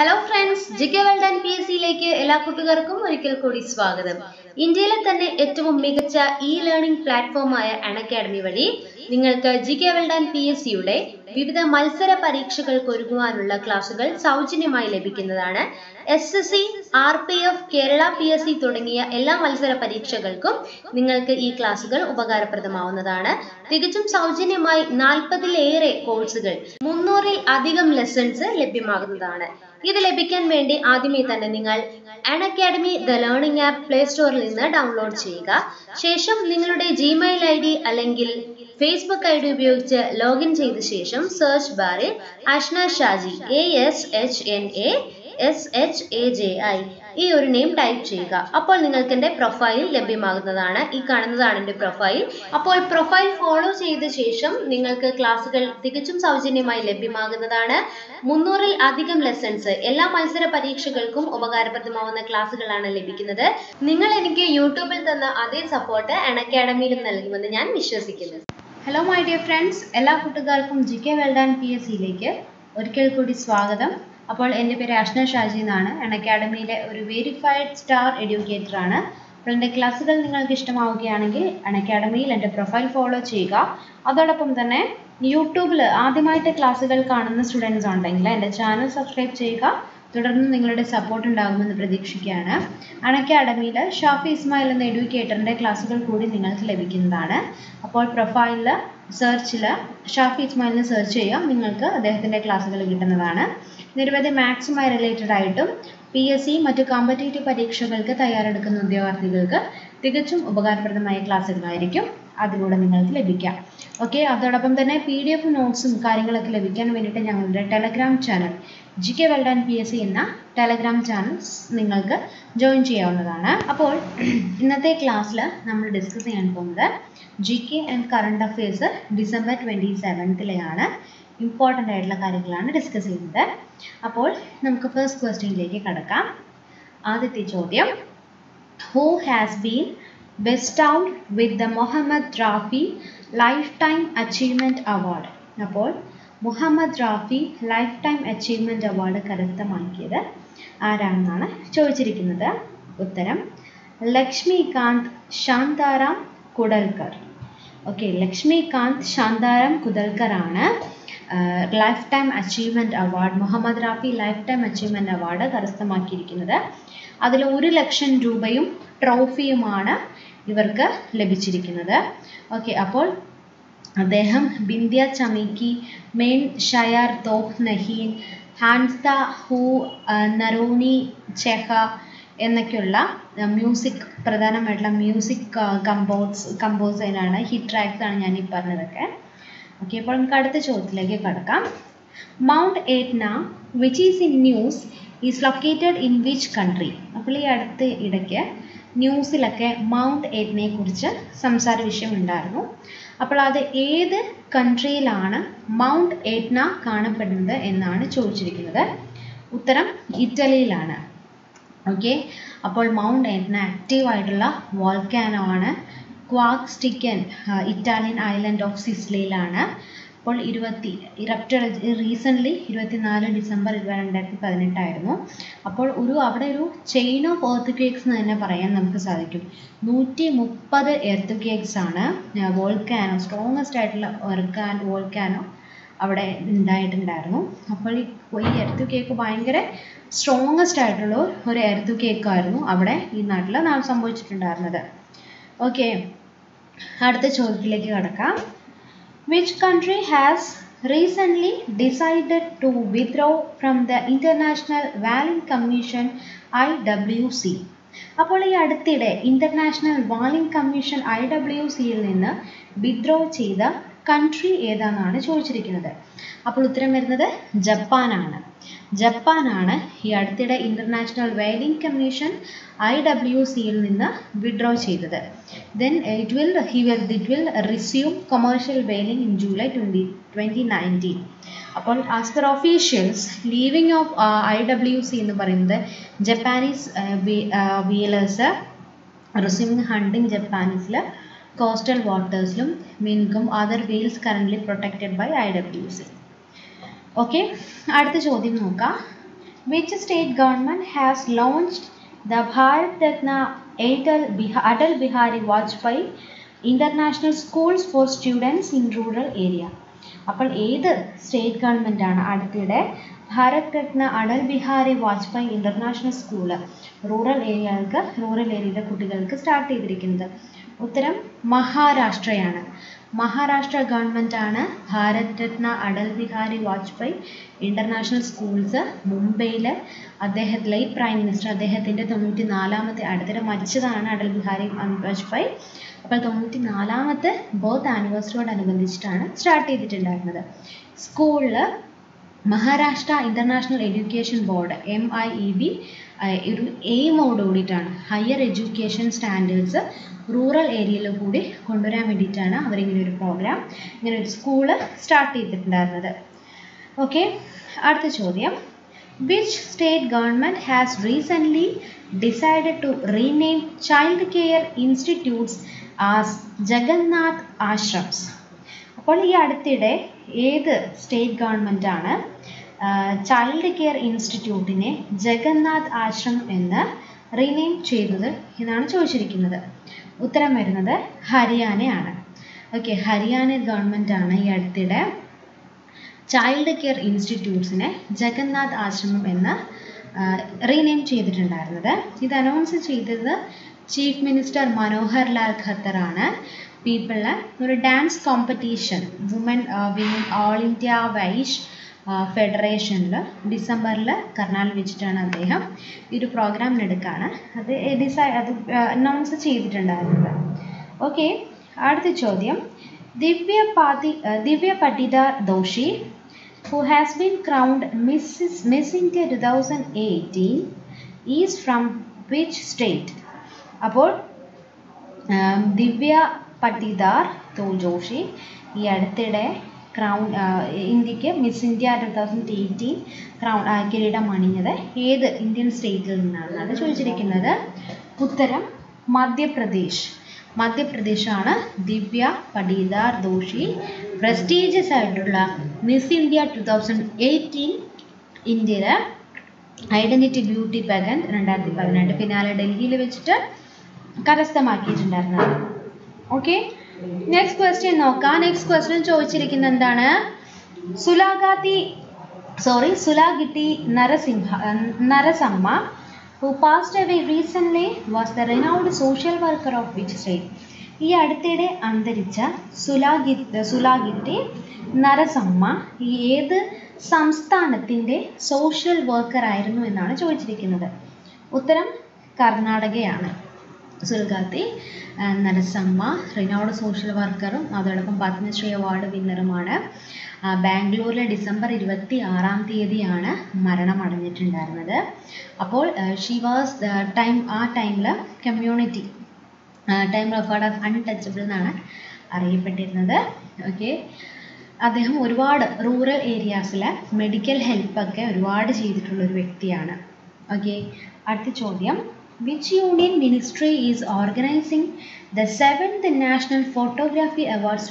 Hello friends G K world and P S സിയിലേക്ക് എല്ലാ കൂട്ടുകാർക്കും ഒരിക്കൽ കൂടി സ്വാഗതം ഇന്ത്യയിലെ തന്നെ ഏറ്റവും മികച്ച ഇ ലേണിംഗ് പ്ലാറ്റ്ഫോമായ അൺ അക്കാഡമി വഴി നിങ്ങൾക്ക് G K world and P S സിയുടെ വിവിധ മത്സര പരീക്ഷകൾക്ക് ഒരുങ്ങുവാനുള്ള ക്ലാസുകൾ സൗജന്യമായി ലഭിക്കുന്നതാണ് S S C R P F Kerala P S C തുടങ്ങിയ എല്ലാ മത്സര പരീക്ഷകൾക്കും നിങ്ങൾക്ക് ഈ ക്ലാസുകൾ ഉപകാരപ്രദമാവുന്നതാണ് തികച്ചും സൗജന്യമായി നാൽപ്പതിലേറെ കോഴ്സുകൾ മുന്നൂറിൽ അധികം ലെസൺസ് ലഭ്യമാകുന്നതാണ് ഇത് ലഭിക്കാൻ വേണ്ടി ആദ്യമേ തന്നെ നിങ്ങൾ Unacademy the learning app play സ്റ്റോറിൽ നിന്ന് ഡൗൺലോഡ് ചെയ്യുക ശേഷം നിങ്ങളുടെ ജിമെയിൽ ഐ ഡി അല്ലെങ്കിൽ ഫേസ്ബുക്ക് ഐ ഡി ഉപയോഗിച്ച് ലോഗിൻ ചെയ്ത ശേഷം സെർച്ച് ബാറിൽ Ashna Shaji A S H N A S H A J I ഈ ഒരു നെയിം ടൈപ്പ് ചെയ്യുക അപ്പോൾ നിങ്ങൾക്ക് എൻ്റെ പ്രൊഫൈൽ ലഭ്യമാകുന്നതാണ് ഈ കാണുന്നതാണ് എൻ്റെ പ്രൊഫൈൽ അപ്പോൾ പ്രൊഫൈൽ ഫോളോ ചെയ്ത ശേഷം നിങ്ങൾക്ക് ക്ലാസ്സുകൾ തികച്ചും സൗജന്യമായി ലഭ്യമാകുന്നതാണ് മുന്നൂറിൽ അധികം ലെസൺസ് എല്ലാ മത്സര പരീക്ഷകൾക്കും ഉപകാരപ്രദമാവുന്ന ക്ലാസ്സുകളാണ് ലഭിക്കുന്നത് നിങ്ങൾ എനിക്ക് യൂട്യൂബിൽ തന്ന അതേ സപ്പോർട്ട് അൺ അക്കാഡമിയിലും നൽകുമെന്ന് ഞാൻ വിശ്വസിക്കുന്നു ഹലോ മൈ ഡിയർ ഫ്രണ്ട്സ് എല്ലാ കൂട്ടുകാർക്കും G K world and P S സിയിലേക്ക് ഒരിക്കൽ കൂടി സ്വാഗതം അപ്പോൾ എൻ്റെ പേര് അഷ്ന ഷാജി എന്നാണ് അൺ അക്കാഡമിയിലെ ഒരു വെരിഫൈഡ് സ്റ്റാർ എഡ്യൂക്കേറ്റർ ആണ് അപ്പോൾ എൻ്റെ ക്ലാസ്സുകൾ നിങ്ങൾക്ക് ഇഷ്ടമാവുകയാണെങ്കിൽ അൺ അക്കാഡമിയിൽ എൻ്റെ പ്രൊഫൈൽ ഫോളോ ചെയ്യുക അതോടൊപ്പം തന്നെ യൂട്യൂബിൽ ആദ്യമായിട്ട് ക്ലാസ്സുകൾ കാണുന്ന സ്റ്റുഡൻസ് ഉണ്ടെങ്കിൽ എൻ്റെ ചാനൽ സബ്സ്ക്രൈബ് ചെയ്യുക തുടർന്ന് നിങ്ങളുടെ സപ്പോർട്ട് ഉണ്ടാകുമെന്ന് പ്രതീക്ഷിക്കുകയാണ് അൺ അക്കാഡമിയിൽ ഷാഫി ഇസ്മായിൽ എന്ന എഡ്യൂക്കേറ്ററിൻ്റെ ക്ലാസ്സുകൾ കൂടി നിങ്ങൾക്ക് ലഭിക്കുന്നതാണ് അപ്പോൾ പ്രൊഫൈലിൽ സെർച്ചിൽ ഷാഫി ഇസ്മായിലിന് സെർച്ച് ചെയ്യുക നിങ്ങൾക്ക് അദ്ദേഹത്തിൻ്റെ ക്ലാസ്സുകൾ കിട്ടുന്നതാണ് നിരവധി മാത്സുമായി റിലേറ്റഡ് ആയിട്ടും പി എസ് സി മറ്റു കോമ്പറ്റേറ്റീവ് പരീക്ഷകൾക്ക് തയ്യാറെടുക്കുന്ന ഉദ്യോഗാർത്ഥികൾക്ക് തികച്ചും ഉപകാരപ്രദമായ ക്ലാസ്സുകളായിരിക്കും അതിലൂടെ നിങ്ങൾക്ക് ലഭിക്കാം ഓക്കെ അതോടൊപ്പം തന്നെ പി ഡി എഫ് നോട്ട്സും കാര്യങ്ങളൊക്കെ ലഭിക്കാൻ വേണ്ടിയിട്ട് ഞങ്ങളുടെ Telegram channel G K world and P S C എന്ന ടെലഗ്രാം ചാനൽ നിങ്ങൾക്ക് ജോയിൻ ചെയ്യാവുന്നതാണ് അപ്പോൾ ഇന്നത്തെ ക്ലാസ്സിൽ നമ്മൾ ഡിസ്കസ് ചെയ്യാൻ പോകുന്നത് G K and current affairs December twenty സെവൻത്തിലെയാണ് ഇമ്പോർട്ടൻ്റ് ആയിട്ടുള്ള കാര്യങ്ങളാണ് ഡിസ്കസ് ചെയ്യുന്നത് അപ്പോൾ നമുക്ക് ഫസ്റ്റ് ക്വസ്റ്റ്യനിലേക്ക് കടക്കാം ആദ്യത്തെ ചോദ്യം who has been bestowed with the Mohammed Rafi life time achievement award അപ്പോൾ Mohammed Rafi life time achievement award കരസ്ഥമാക്കിയത് ആരാണെന്നാണ് ചോദിച്ചിരിക്കുന്നത് ഉത്തരം ലക്ഷ്മികാന്ത് ശാന്താറാം കുടൽക്കർ ഓക്കെ ലക്ഷ്മികാന്ത് ശാന്താറാം കുദൽക്കർ ആണ് life time achievement award Mohammed Rafi life time achievement award കരസ്ഥമാക്കിയിരിക്കുന്നത് അതിൽ ഒരു ലക്ഷം രൂപയും ട്രോഫിയുമാണ് ഇവർക്ക് ലഭിച്ചിരിക്കുന്നത് ഓക്കെ അപ്പോൾ അദ്ദേഹം ബിന്ധ്യ ചമീക്കി മെയിൻ ഷയാർ തോഹ് നഹീൻ ഹാൻസ്ത ഹൂ നറോണി ചെഹ എന്നൊക്കെയുള്ള മ്യൂസിക് പ്രധാനമായിട്ടുള്ള മ്യൂസിക് കമ്പോസ് കമ്പോസേഴ്സാണ് ഹിറ്റ് ട്രാക്സ് ആണ് ഞാൻ ഈ പറഞ്ഞതൊക്കെ ഓക്കെ അപ്പോൾ നമുക്ക് അടുത്ത ചോദ്യത്തിലേക്ക് കടക്കാം Mount Etna which is in news is located in which country അപ്പോൾ ഈ അടുത്ത ഇടയ്ക്ക് ന്യൂസിലൊക്കെ മൗണ്ട് എറ്റ്നയെ കുറിച്ച് സംസാര വിഷയം ഉണ്ടായിരുന്നു അപ്പോൾ അത് ഏത് കൺട്രിയിലാണ് മൗണ്ട് എറ്റ്ന കാണപ്പെടുന്നത് എന്നാണ് ചോദിച്ചിരിക്കുന്നത് ഉത്തരം ഇറ്റലിയിലാണ് ഓക്കെ അപ്പോൾ മൗണ്ട് എറ്റ്ന ആക്റ്റീവ് ആയിട്ടുള്ള വോൾക്കാനോ ആണ് ക്വാക് സ്റ്റിക്കൻ ഇറ്റാലിയൻ ഐലൻഡ് ഓഫ് സിസ്ലിയിലാണ് അപ്പോൾ ഇരുപത്തി ഇറപ്റ്റഡ് റീസെൻ്റ്ലി ഇരുപത്തിനാല് ഡിസംബർ രണ്ടായിരത്തി പതിനെട്ടായിരുന്നു അപ്പോൾ ഒരു അവിടെ ഒരു ചെയിൻ ഓഫ് എർത്ത് കേക്സ് എന്ന് തന്നെ പറയാൻ നമുക്ക് സാധിക്കും നൂറ്റി മുപ്പത് എർത്ത് കേക്സ് ആണ് വോൾക്കാനോ സ്ട്രോങ്ങസ്റ്റ് ആയിട്ടുള്ള എർക്കാൻ വോൾക്കാനോ അവിടെ ഉണ്ടായിട്ടുണ്ടായിരുന്നു അപ്പോൾ ഈ എർത്ത് കേക്ക് ഭയങ്കര സ്ട്രോങ്ങസ്റ്റ് ആയിട്ടുള്ള ഒരു എർത്ത് കേക്കായിരുന്നു അവിടെ ഈ നാട്ടിൽ സംഭവിച്ചിട്ടുണ്ടായിരുന്നത് ഓക്കെ അടുത്ത ചോദ്യത്തിലേക്ക് കടക്കാം which country has recently decided to withdraw from the International Whaling Commission IWC അപ്പോൾ ഈ അടുത്തിടെ international whaling commission I W സിയിൽ നിന്ന് വിഡ്രോ ചെയ്ത കൺട്രി ഏതാണെന്നാണ് ചോദിച്ചിരിക്കുന്നത് അപ്പോൾ ഉത്തരം വരുന്നത് ജപ്പാനാണ് ജപ്പാനാണ് ഈ അടുത്തിടെ international whaling commission I W സിയിൽ നിന്ന് വിഡ്രോ ചെയ്തത് then it will he will it will resume commercial whaling in July twenty twenty nineteen അപ്പോൾ as per officials leaving of I W C എന്ന് പറയുന്നത് ജപ്പാനീസ് വീലേഴ്സ് റിസ്യൂമിങ് ഹണ്ടിങ് ജപ്പാനീസിൽ coastal വാട്ടേഴ്സിലും മിൻകും other whales currently protected by I W C okay അടുത്ത ചോദ്യം നോക്കാം which state government has launched the Bharat Ratna Atal ബിഹാ Atal Bihari Vajpayee international schools for students in rural area അപ്പോൾ ഏത് സ്റ്റേറ്റ് ഗവൺമെൻറ്റാണ് അടുത്തിടെ Bharat Ratna Atal Bihari Vajpayee international school rural ഏരിയകൾക്ക് റൂറൽ ഏരിയയിലെ കുട്ടികൾക്ക് സ്റ്റാർട്ട് ചെയ്തിരിക്കുന്നത് ഉത്തരം മഹാരാഷ്ട്രയാണ് മഹാരാഷ്ട്ര ഗവൺമെൻറ് ആണ് ഭാരത് രത്ന അടൽ ബിഹാരി വാജ്പേയി ഇൻ്റർനാഷണൽ സ്കൂൾസ് മുംബൈയിൽ അദ്ദേഹം ലൈറ്റ് പ്രൈം മിനിസ്റ്റർ അദ്ദേഹത്തിൻ്റെ തൊണ്ണൂറ്റി നാലാമത്തെ അടുത്തിടെ മരിച്ചതാണ് അടൽ ബിഹാരി വാജ്പേയി അപ്പോൾ തൊണ്ണൂറ്റി നാലാമത്തെ ബർത്ത് ആനിവേഴ്സറിയോടനുബന്ധിച്ചിട്ടാണ് സ്റ്റാർട്ട് ചെയ്തിട്ടുണ്ടായിരുന്നത് സ്കൂളിൽ Maharashtra international education board M I E B ഒരു എയിമോട് കൂടിയിട്ടാണ് ഹയർ എഡ്യൂക്കേഷൻ സ്റ്റാൻഡേർഡ്സ് റൂറൽ ഏരിയയിൽ കൂടി കൊണ്ടുവരാൻ വേണ്ടിയിട്ടാണ് അവരിങ്ങനെ ഒരു പ്രോഗ്രാം ഇങ്ങനെ ഒരു സ്കൂള് സ്റ്റാർട്ട് ചെയ്തിട്ടുണ്ടായിരുന്നത് ഓക്കെ അടുത്ത ചോദ്യം which state government has recently decided to rename child care institutes as Jagannath ashrams അപ്പോൾ ഈ അടുത്തിടെ ഏത് സ്റ്റേറ്റ് ഗവൺമെൻറ് ആണ് ചൈൽഡ് കെയർ ഇൻസ്റ്റിറ്റ്യൂട്ടിനെ ജഗന്നാഥ് ആശ്രമം എന്ന് റീനെയിം ചെയ്തത് എന്നാണ് ചോദിച്ചിരിക്കുന്നത് ഉത്തരം വരുന്നത് ഹരിയാനയാണ് ഓക്കെ ഹരിയാന ഗവൺമെൻറ് ആണ് ഈ അടുത്തിടെ ചൈൽഡ് കെയർ ഇൻസ്റ്റിറ്റ്യൂട്ട്സിനെ ജഗന്നാഥ് ആശ്രമം എന്ന് റീനെയിം ചെയ്തിട്ടുണ്ടായിരുന്നത് ഇത് അനൗൺസ് ചെയ്തത് ചീഫ് മിനിസ്റ്റർ മനോഹർ ലാൽ ഖത്തർ ആണ് പീപ്പിളിന് ഒരു dance competition woman women all India Vaish ഫെഡറേഷനിൽ ഡിസംബറിൽ കർണാലിൽ വെച്ചിട്ടാണ് അദ്ദേഹം ഈ ഒരു പ്രോഗ്രാമിനെടുക്കാണ് അത് ഡിസൈ അത് അനൗൺസ് ചെയ്തിട്ടുണ്ടായിരുന്നത് ഓക്കെ അടുത്ത ചോദ്യം ദിവ്യ പാതി ദിവ്യ Patidar ദോഷി who has been crowned Mrs. Miss India 2018 is from which state? അപ്പോൾ ദിവ്യ പട്ടിദാർ തോ ജോഷി ഈ അടുത്തിടെ ക്രൗൺ ഇന്ത്യക്ക് Miss India two thousand eighteen crown കിരീടം അണിഞ്ഞത് ഏത് ഇന്ത്യൻ സ്റ്റേറ്റിൽ നിന്നാണെന്നാണ് ചോദിച്ചിരിക്കുന്നത് ഉത്തരം മധ്യപ്രദേശ് മധ്യപ്രദേശാണ് ദിവ്യ പടീദാർ ദോഷി പ്രസ്റ്റീജിയസ് ആയിട്ടുള്ള Miss India two thousand eighteen ഇന്ത്യയിലെ ഐഡൻറ്റിറ്റി ബ്യൂട്ടി പഗൻ രണ്ടായിരത്തി പതിനെട്ട് പിന്നാലെ ഡൽഹിയിൽ വെച്ചിട്ട് കരസ്ഥമാക്കിയിട്ടുണ്ടായിരുന്നത് ഓക്കെ നെക്സ്റ്റ് ക്വസ്റ്റ്യൻ നോക്കാം നെക്സ്റ്റ് ക്വസ്റ്റ്യൻ ചോദിച്ചിരിക്കുന്നത് എന്താണ് Sulagitti sorry Sulagitti Narasimha Narasamma who passed away recently was the renowned social worker of which state ഈ അടുത്തിടെ അന്തരിച്ച സുലാഗി സുലാഗിറ്റി നരസമ്മ ഈ ഏത് സംസ്ഥാനത്തിൻ്റെ സോഷ്യൽ വർക്കർ ആയിരുന്നു എന്നാണ് ചോദിച്ചിരിക്കുന്നത് ഉത്തരം കർണാടകയാണ് സുൽഗാത്തി നരസമ്മ റിനൗഡ് സോഷ്യൽ വർക്കറും അതോടൊപ്പം പത്മശ്രീ അവാർഡ് വിന്നറുമാണ് ബാംഗ്ലൂരിലെ ഡിസംബർ ഇരുപത്തി ആറാം തീയതിയാണ് മരണമടഞ്ഞിട്ടുണ്ടായിരുന്നത് അപ്പോൾ ഷി വാസ് ടൈം ആ ടൈമിൽ community time referred as untouchable എന്നാണ് അറിയപ്പെട്ടിരുന്നത് ഓക്കെ അദ്ദേഹം ഒരുപാട് റൂറൽ ഏരിയാസിലെ മെഡിക്കൽ ഹെൽപ്പൊക്കെ ഒരുപാട് ചെയ്തിട്ടുള്ള ഒരു വ്യക്തിയാണ് ഓക്കെ അടുത്ത ചോദ്യം which union ministry is organizing the seventh national photography awards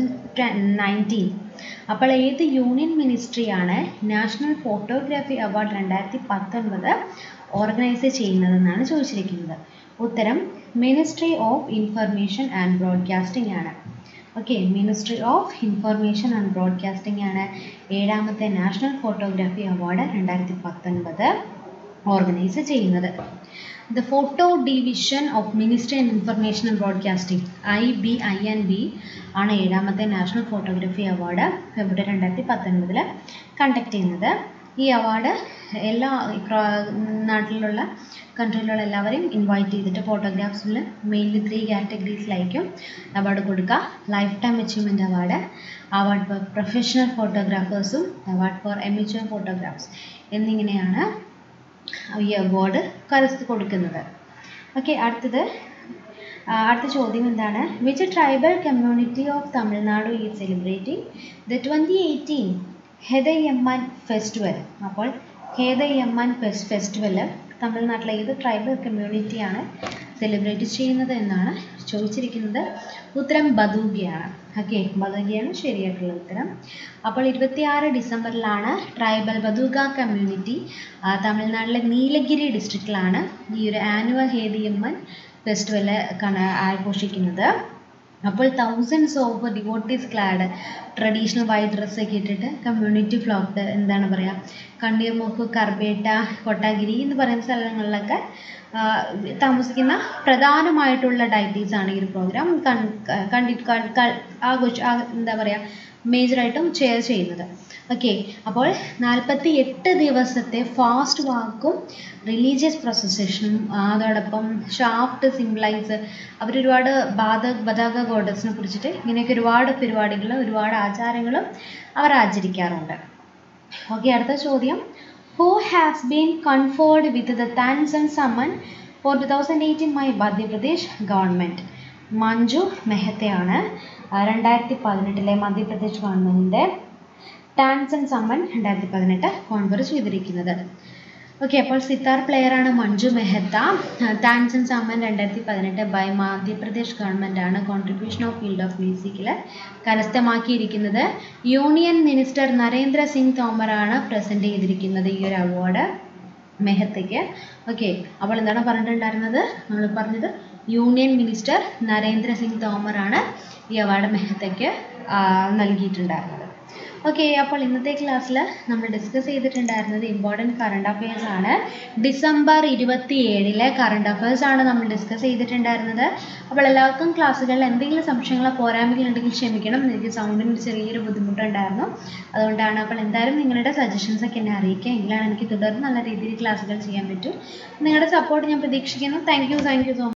2019 അപ്പോൾ ഏത് യൂണിയൻ മിനിസ്ട്രിയാണ് നാഷണൽ ഫോട്ടോഗ്രാഫി അവാർഡ് രണ്ടായിരത്തി പത്തൊൻപത് ഓർഗനൈസ് ചെയ്യുന്നതെന്നാണ് ചോദിച്ചിരിക്കുന്നത് ഉത്തരം ministry of information and broadcasting ആണ് okay ministry of information and broadcasting ആണ് ഏഴാമത്തെ നാഷണൽ ഫോട്ടോഗ്രാഫി അവാർഡ് രണ്ടായിരത്തി പത്തൊൻപത് ഓർഗനൈസ് ചെയ്യുന്നത് the photo division of ministry and information and broadcasting I B I N B ആണ് ഏഴാമത്തെ നാഷണൽ ഫോട്ടോഗ്രാഫി അവാർഡ് ഫെബ്രുവരി രണ്ടായിരത്തി പത്തൊൻപതിൽ കണ്ടക്ട് ചെയ്യുന്നത് ഈ അവാർഡ് എല്ലാ നാട്ടിലുള്ള കൺട്രിയിലുള്ള എല്ലാവരെയും ഇൻവൈറ്റ് ചെയ്തിട്ട് ഫോട്ടോഗ്രാഫ്സിൽ മെയിൻലി ത്രീ കാറ്റഗറീസിലായിരിക്കും അവാർഡ് കൊടുക്കുക life time achievement award award for professional ഫോട്ടോഗ്രാഫേഴ്സും അവാർഡ് ഫോർ എമിച്വർ ഫോട്ടോഗ്രാഫ്സ് എന്നിങ്ങനെയാണ് ഈ അവാർഡ് കരസ്ഥ കൊടുക്കുന്നത് ഓക്കെ അടുത്തത് അടുത്ത ചോദ്യം എന്താണ് which tribal community of Tamil Nadu is celebrating the twenty eighteen Hethaiamman festival അപ്പോൾ ഹേദയമ്മൻ ഫെസ്റ്റിവൽ തമിഴ്നാട്ടിലെ ഏത് ട്രൈബൽ കമ്മ്യൂണിറ്റിയാണ് സെലിബ്രേറ്റ് ചെയ്യുന്നത് എന്നാണ് ചോദിച്ചിരിക്കുന്നത് ഉത്തരം ബദൂഗയാണ് ഓക്കെ ബദൂഗയാണ് ശരിയായിട്ടുള്ള ഉത്തരം അപ്പോൾ ഇരുപത്തിയാറ് ഡിസംബറിലാണ് ട്രൈബൽ ബദൂഗ കമ്മ്യൂണിറ്റി തമിഴ്നാട്ടിലെ നീലഗിരി ഡിസ്ട്രിക്റ്റിലാണ് ഈ ഒരു ആനുവൽ ഹേദിയമ്മൻ ഫെസ്റ്റിവൽ ആഘോഷിക്കുന്നത് അപ്പോൾ thousands of devotees clad traditional white ഡ്രസ്സൊക്കെ ഇട്ടിട്ട് കമ്മ്യൂണിറ്റി ഫ്ലോക്ക് എന്താണ് പറയുക കണ്ണീർമുക്ക് കർബേട്ട കൊട്ടാഗിരി എന്ന് പറയുന്ന സ്ഥലങ്ങളിലൊക്കെ ആ, താമസിക്കുന്ന പ്രധാനമായിട്ടുള്ള ഡയറ്റീസ് ആണ് ഈ ഒരു പ്രോഗ്രാം കണ്ടിട്ട് ആഘോഷ ആ- എന്താ പറയുക മേജറായിട്ടും ഷെയർ ചെയ്യുന്നത് ഓക്കെ അപ്പോൾ നാൽപ്പത്തി എട്ട് ദിവസത്തെ ഫാസ്റ്റ് വാക്കും റിലീജിയസ് പ്രൊസസേഷനും അതോടൊപ്പം ഷാഫ്റ്റ് സിംബിളൈസ് അവരൊരുപാട് ബാധ ബദാക ഗോഡസിനെ കുറിച്ചിട്ട് ഇങ്ങനെയൊക്കെ ഒരുപാട് പരിപാടികളും ഒരുപാട് ആചാരങ്ങളും അവർ ആചരിക്കാറുണ്ട് ഓക്കെ അടുത്ത ചോദ്യം who has been conferred with the Tansen Samman for two thousand eighteen by Madhya Pradesh government Manju മെഹത്തയാണ് ആ, രണ്ടായിരത്തി പതിനെട്ടിലെ മധ്യപ്രദേശ് ഗവൺമെൻറ്റിൻ്റെ ടാൻസൺ സമ്മൺ രണ്ടായിരത്തി പതിനെട്ട് കോൺഫർ ചെയ്തിരിക്കുന്നത് ഓക്കെ അപ്പോൾ സിത്താർ പ്ലെയറാണ് മഞ്ജു മെഹത്ത ടാൻസൺ സമ്മൻ രണ്ടായിരത്തി പതിനെട്ട് ബൈ മധ്യപ്രദേശ് ഗവൺമെൻറ് ആണ് കോൺട്രിബ്യൂഷൻ ഓഫ് ഫീൽഡ് ഓഫ് മ്യൂസിക്കിൽ കരസ്ഥമാക്കിയിരിക്കുന്നത് യൂണിയൻ മിനിസ്റ്റർ നരേന്ദ്ര സിംഗ് തോമറാണ് പ്രസൻറ്റ് ചെയ്തിരിക്കുന്നത് ഈ ഒരു അവാർഡ് മെഹത്തയ്ക്ക് ഓക്കെ അപ്പോൾ എന്താണ് പറഞ്ഞിട്ടുണ്ടായിരുന്നത് നമ്മൾ പറഞ്ഞത് യൂണിയൻ മിനിസ്റ്റർ നരേന്ദ്ര സിംഗ് തോമറാണ് ഈ അവാർഡ് മെഹത്തയ്ക്ക് ആ, നൽകിയിട്ടുണ്ടായിരുന്നത് ഓക്കെ അപ്പോൾ ഇന്നത്തെ ക്ലാസ്സിൽ നമ്മൾ ഡിസ്കസ് ചെയ്തിട്ടുണ്ടായിരുന്നത് ഇമ്പോർട്ടൻറ്റ് കറണ്ട് അഫയേഴ്സ് ആണ് ഡിസംബർ ഇരുപത്തി ഏഴിലെ കറണ്ട് അഫയേഴ്സ് ആണ് നമ്മൾ ഡിസ്കസ് ചെയ്തിട്ടുണ്ടായിരുന്നത് അപ്പോൾ എല്ലാവർക്കും ക്ലാസ്സുകളിൽ എന്തെങ്കിലും സംശയങ്ങളോ പോരായ്മകളുണ്ടെങ്കിൽ ക്ഷമിക്കണം എനിക്ക് സൗണ്ടിന് ചെറിയൊരു ബുദ്ധിമുട്ടുണ്ടായിരുന്നു അതുകൊണ്ടാണ് അപ്പോൾ എന്തായാലും നിങ്ങളുടെ സജഷൻസ് ഒക്കെ എന്നെ അറിയിക്കുക എങ്കിലാണ് എനിക്ക് തുടർന്ന് നല്ല രീതിയിൽ ക്ലാസ്സുകൾ ചെയ്യാൻ പറ്റും നിങ്ങളുടെ സപ്പോർട്ട് ഞാൻ പ്രതീക്ഷിക്കുന്നു thank you thank you so